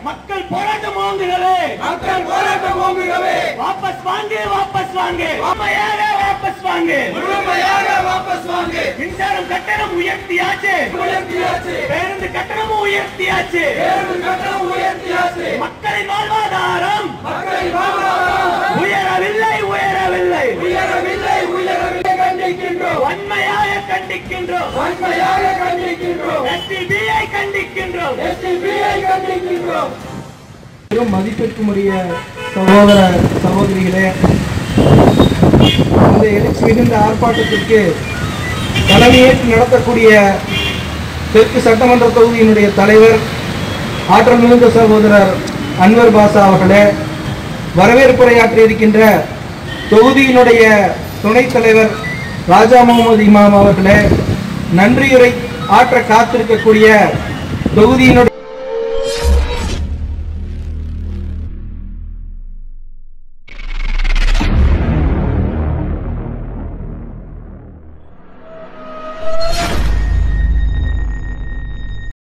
மக்கள் போராட்டம் ஓங்குகளே மக்கள் போராட்டம் ஓங்குகவே வாபஸ் வாங்கு வாபஸ் வாங்கு உண்மையாக வாபஸ் வாங்கு முழுமையாக வாபஸ் வாங்கு மின்சாரம் கட்டணம் உயர்த்தியாச்சு உயர்த்தியாச்சு பேருந்து கட்டணமும் உயர்த்தியாச்சு பேருந்து கட்டணம் உயர்த்தியாச்சு மக்களின் வாழ்வாதாரம் மக்கள் வாழ்வாதாரம் உயரவில்லை உயரவில்லை உயரவில்லை உயரவில்லை கண்டிக்கின்றோம் வன்மையாக கண்டிக்கின்றோம் வன்மையாக கண்டிக்கின்றோம் எஸ்டிபிஐ கண்டிக்கின்றோம் எஸ்டிபிஐ கண்டிக்கின்றோம் பெரும் மதிப்பிற்குரிய சகோதர சகோதரிகளே இந்த எழுச்சி மிகுந்த ஆர்ப்பாட்டத்திற்கு தலைமையேற்று நடத்தக்கூடிய தெற்கு சட்டமன்ற தொகுதியினுடைய தலைவர் ஆற்றல் மிகுந்த சகோதரர் அன்வர் பாஷா அவர்களே வரவேற்புரையாற்றி இருக்கின்ற தொகுதியினுடைய துணைத் தலைவர் ராஜா முகமது இமாம் அவர்களே நன்றியுரை ஆற்ற காத்திருக்கக்கூடிய தொகுதியினுடைய